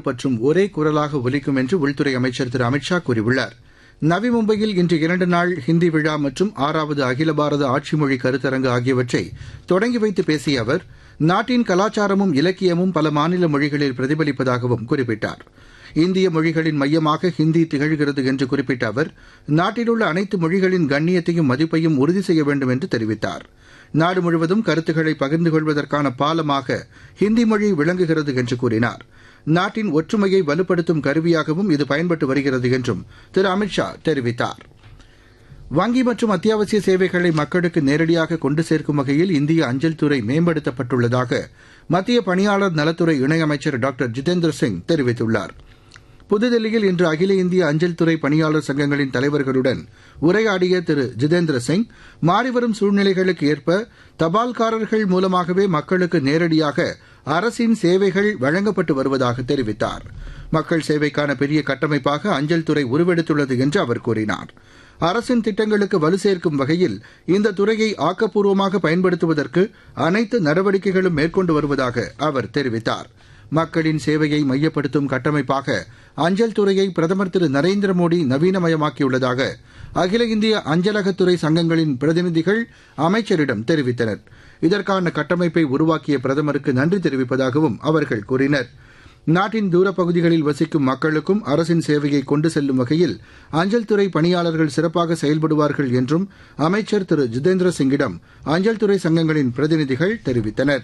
பற்றும் ஒரே குரலாக ஒலிக்கும் என்று உள்துறை அமைச்சர் திரு அமித்ஷா கூறியுள்ளார் நவி மும்பையில் இன்று இரண்டு நாள் ஹிந்தி விழா மற்றும் ஆறாவது அகில பாரத ஆட்சி மொழி கருத்தரங்கு ஆகியவற்றை தொடங்கி வைத்து பேசிய அவர் நாட்டின் கலாச்சாரமும் இலக்கியமும் பல மாநில மொழிகளில் பிரதிபலிப்பதாகவும் குறிப்பிட்டார் இந்திய மொழிகளின் மையமாக ஹிந்தி திகழ்கிறது என்று குறிப்பிட்ட அவர் நாட்டிலுள்ள அனைத்து மொழிகளின் கண்ணியத்தையும் மதிப்பையும் உறுதி செய்ய வேண்டும் என்று தெரிவித்தார் நாடு முழுவதும் கருத்துக்களை பகிர்ந்து கொள்வதற்கான பாலமாக ஹிந்தி மொழி விளங்குகிறது என்று கூறினார் நாட்டின் ஒற்றுமையை வலுப்படுத்தும் கருவியாகவும் இது பயன்பட்டு வருகிறது என்றும் திரு அமித்ஷா தெரிவித்தார் வங்கி மற்றும் அத்தியாவசிய சேவைகளை மக்களுக்கு நேரடியாக கொண்டு சேர்க்கும் வகையில் இந்திய அஞ்சல் துறை மேம்படுத்தப்பட்டுள்ளதாக மத்திய பணியாளர் நலத்துறை இணையமைச்சர் டாக்டர் ஜிதேந்திர சிங் தெரிவித்துள்ளார் புதுதில்லியில் இன்று அகில இந்திய அஞ்சல் துறை பணியாளர் சங்கங்களின் தலைவர்களுடன் உரையாடிய திரு ஜிதேந்திர சிங் மாறிவரும் சூழ்நிலைகளுக்கு ஏற்ப தபால்காரர்கள் மூலமாகவே மக்களுக்கு நேரடியாக அரசின் சேவைகள் வழங்கப்பட்டு வருவதாக தெரிவித்தார் மக்கள் சேவைக்கான பெரிய கட்டமைப்பாக அஞ்சல் துறை உருவெடுத்துள்ளது என்று அவர் கூறினார் அரசின் திட்டங்களுக்கு வலு சேர்க்கும் வகையில் இந்த துறையை ஆக்கப்பூர்வமாக பயன்படுத்துவதற்கு அனைத்து நடவடிக்கைகளும் மேற்கொண்டு வருவதாக அவர் தெரிவித்தார் மக்களின் சேவையை மையப்படுத்தும் கட்டமைப்பாக அஞ்சல் துறையை பிரதமர் திரு நரேந்திர மோடி நவீனமயமாக்கியுள்ளதாக அகில இந்திய அஞ்சலகத்துறை சங்கங்களின் பிரதிநிதிகள் அமைச்சரிடம் தெரிவித்தனர் இதற்கான கட்டமைப்பை உருவாக்கிய பிரதமருக்கு நன்றி தெரிவிப்பதாகவும் அவர்கள் கூறினர் நாட்டின் தூரப்பகுதிகளில் வசிக்கும் மக்களுக்கும் அரசின் சேவையை கொண்டு செல்லும் வகையில் அஞ்சல் துறை பணியாளர்கள் சிறப்பாக செயல்படுவார்கள் என்றும் அமைச்சர் திரு ஜிதேந்திர சிங்கிடம் அஞ்சல் துறை சங்கங்களின் பிரதிநிதிகள் தெரிவித்தனா்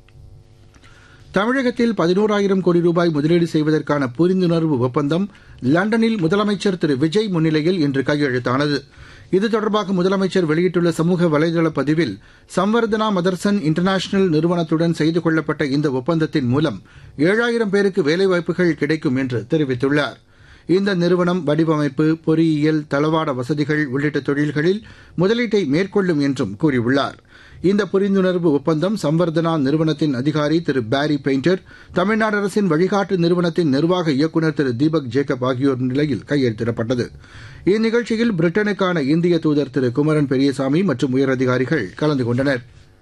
தமிழகத்தில் பதினோராயிரம் கோடி ரூபாய் முதலீடு செய்வதற்கான புரிந்துணர்வு ஒப்பந்தம் லண்டனில் முதலமைச்சர் திரு விஜய் முன்னிலையில் இன்று கையெழுத்தானது இது தொடர்பாக முதலமைச்சர் வெளியிட்டுள்ள சமூக வலைதள பதிவில் சம்வர்தனா மதர்சன் இன்டர்நேஷனல் நிறுவனத்துடன் செய்து கொள்ளப்பட்ட இந்த ஒப்பந்தத்தின் மூலம் ஏழாயிரம் பேருக்கு வேலைவாய்ப்புகள் கிடைக்கும் என்று தெரிவித்துள்ளார் இந்த நிறுவனம் வடிவமைப்பு பொறியியல் தளவாட வசதிகள் உள்ளிட்ட தொழில்களில் முதலீட்டை மேற்கொள்ளும் என்றும் கூறியுள்ளார் இந்த புரிந்துணர்வு ஒப்பந்தம் சம்வர்தனா நிறுவனத்தின் அதிகாரி திரு பாரி பெயிண்டர் தமிழ்நாடு அரசின் வழிகாட்டு நிறுவனத்தின் நிர்வாக இயக்குநர் திரு தீபக் ஜேக்கப் ஆகியோர் நிலையில் கையெழுத்திடப்பட்டது இந்நிகழ்ச்சியில் பிரிட்டனுக்கான இந்திய தூதர் திரு குமரன் பெரியசாமி மற்றும் உயரதிகாரிகள் கலந்து கொண்டனர்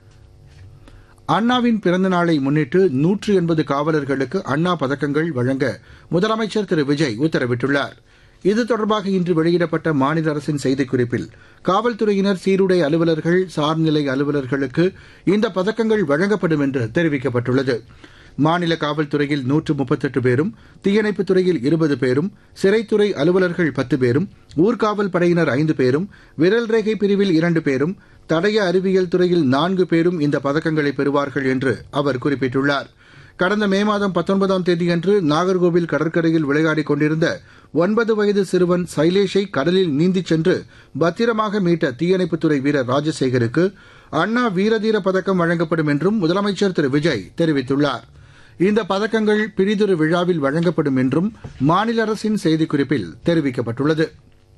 அண்ணாவின் பிறந்த நாளை முன்னிட்டு நூற்று எண்பது காவலர்களுக்கு அண்ணா பதக்கங்கள் வழங்க முதலமைச்சர் திரு விஜய் உத்தரவிட்டுள்ளார் இது தொடர்பாக இன்று வெளியிடப்பட்ட மாநில அரசின் செய்திக்குறிப்பில் காவல்துறையினர் சீருடை அலுவலர்கள் சார்நிலை அலுவலர்களுக்கு இந்த பதக்கங்கள் வழங்கப்படும் என்று தெரிவிக்கப்பட்டுள்ளது மாநில காவல்துறையில் நூற்று முப்பத்தெட்டு பேரும் தீயணைப்புத் துறையில் இருபது பேரும் சிறைத்துறை அலுவலர்கள் பத்து பேரும் ஊர்காவல் படையினர் ஐந்து பேரும் விரல் ரேகை பிரிவில் இரண்டு பேரும் தடய அறிவியல் துறையில் நான்கு பேரும் இந்த பதக்கங்களை பெறுவார்கள் என்று அவர் குறிப்பிட்டுள்ளார் கடந்த மே மாதம் பத்தொன்பதாம் தேதியன்று நாகர்கோவில் கடற்கரையில் விளையாடிக் கொண்டிருந்த ஒன்பது வயது சிறுவன் சைலேஷை கடலில் நீந்திச் சென்று பத்திரமாக மீட்ட தீயணைப்புத்துறை வீரர் ராஜசேகருக்கு அண்ணா வீரதீர பதக்கம் வழங்கப்படும் என்றும் முதலமைச்சர் திரு விஜய் தெரிவித்துள்ளார் இந்த பதக்கங்கள் பிரிதொரு விழாவில் வழங்கப்படும் என்றும் மாநில அரசின் செய்திக்குறிப்பில் தெரிவிக்கப்பட்டுள்ளது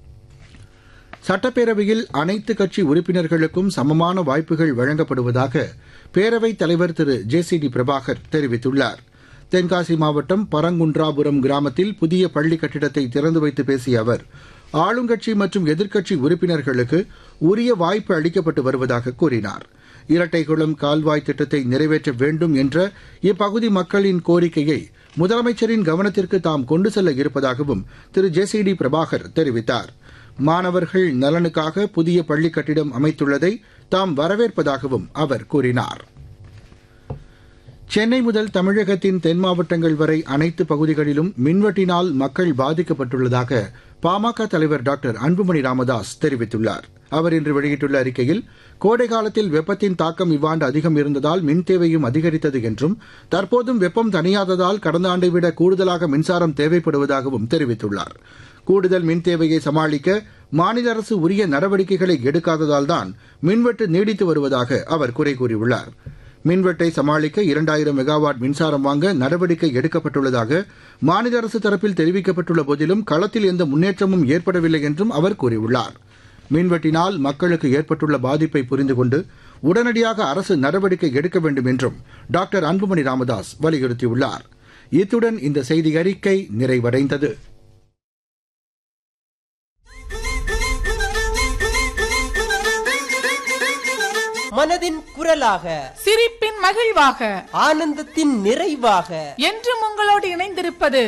சட்டப்பேரவையில் அனைத்து கட்சி உறுப்பினர்களுக்கும் சமமான வாய்ப்புகள் வழங்கப்படுவதாக பேரவைத் தலைவர் திரு ஜே சி டி பிரபாகர் தெரிவித்துள்ளார் தென்காசி மாவட்டம் பரங்குன்றாபுரம் கிராமத்தில் புதிய பள்ளி கட்டிடத்தை திறந்து வைத்து பேசிய அவர் ஆளுங்கட்சி மற்றும் எதிர்க்கட்சி உறுப்பினர்களுக்கு உரிய வாய்ப்பு அளிக்கப்பட்டு வருவதாக கூறினார் இரட்டைகுளம் கால்வாய் திட்டத்தை நிறைவேற்ற வேண்டும் என்ற இப்பகுதி மக்களின் கோரிக்கையை முதலமைச்சரின் கவனத்திற்கு தாம் கொண்டு செல்ல இருப்பதாகவும் திரு ஜே சி டி பிரபாகர் தெரிவித்தார் மாணவர்கள் நலனுக்காக புதிய பள்ளி கட்டிடம் அமைத்துள்ளதை தாம் வரவேற்பதாகவும் அவர் கூறினார் சென்னை முதல் தமிழகத்தின் தென் மாவட்டங்கள் வரை அனைத்து பகுதிகளிலும் மின்வெட்டினால் மக்கள் பாதிக்கப்பட்டுள்ளதாக பாமக தலைவர் டாக்டர் அன்புமணி ராமதாஸ் தெரிவித்துள்ளார் அவர் இன்று வெளியிட்டுள்ள அறிக்கையில் கோடை காலத்தில் வெப்பத்தின் தாக்கம் இவ்வாண்டு அதிகம் இருந்ததால் மின் தேவையும் அதிகரித்தது என்றும் தற்போதும் வெப்பம் தணியாததால் கடந்த ஆண்டை விட கூடுதலாக மின்சாரம் தேவைப்படுவதாகவும் தெரிவித்துள்ளார் கூடுதல் மின் தேவையை சமாளிக்க மாநில அரசு உரிய நடவடிக்கைகளை எடுக்காததால் தான் மின்வெட்டு நீடித்து வருவதாக அவர் குறை கூறியுள்ளார் மின்வெட்டை சமாளிக்க இரண்டாயிரம் மெகாவாட் மின்சாரம் வாங்க நடவடிக்கை எடுக்கப்பட்டுள்ளதாக மாநில அரசு தரப்பில் தெரிவிக்கப்பட்டுள்ள போதிலும் களத்தில் எந்த முன்னேற்றமும் ஏற்படவில்லை என்றும் அவர் கூறியுள்ளார் மின்வெட்டினால் மக்களுக்கு ஏற்பட்டுள்ள பாதிப்பை புரிந்து கொண்டு உடனடியாக அரசு நடவடிக்கை எடுக்க வேண்டும் என்றும் டாக்டர் அன்புமணி ராமதாஸ் வலியுறுத்தியுள்ளார் இத்துடன் இந்த செய்தி அறிக்கை நிறைவடைந்தது மனதின் குரலாக சிரிப்பின் மகிழ்வாக ஆனந்தத்தின் நிறைவாக என்றும் உங்களோடு இணைந்திருப்பது